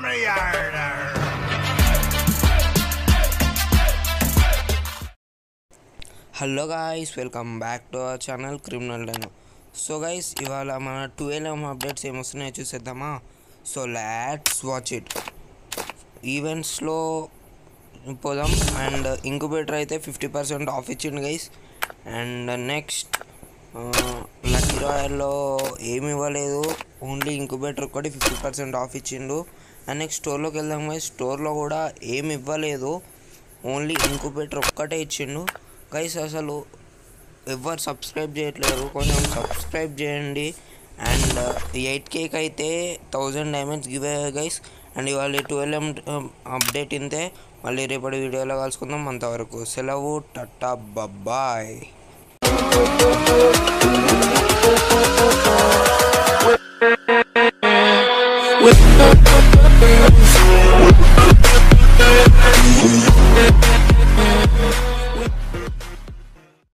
me yard. Hello guys welcome back to our channel criminal డెనో so guys ఇవాళ మన twelve updates ఏమొస్తున్నాయో చూసేద్దామా so lots watch it ఈవెంట్స్లో పోదాం అండ్ ఇంకుబేటర్ అయితే ఫిఫ్టీ పర్సెంట్ ఆఫ్ ఇచ్చిండు గైస్ అండ్ నెక్స్ట్ లక్కీ రాయల్లో ఏమి ఇవ్వలేదు ఓన్లీ ఇంకుబేటర్ ఒక్కటి ఫిఫ్టీ పర్సెంట్ ఆఫ్ ఇచ్చిండు అండ్ నెక్స్ట్ స్టోర్లోకి వెళ్దాం గైస్ స్టోర్లో కూడా ఏమి ఇవ్వలేదు ఓన్లీ ఇంకుబేటర్ ఒక్కటే ఇచ్చిండు గైస్ అసలు ఎవరు సబ్స్క్రైబ్ చేయట్లేరు కొంచెం సబ్స్క్రైబ్ చేయండి అండ్ ఎయిట్ కేక్ అయితే thousand diamonds give guys and ఇవాళ ట్వెల్వ్ ఎం అప్డేట్ ఇంతే మళ్ళీ రేపటి వీడియోలో కలుసుకుందాం అంతవరకు సెలవు టట్టా బాయ్ With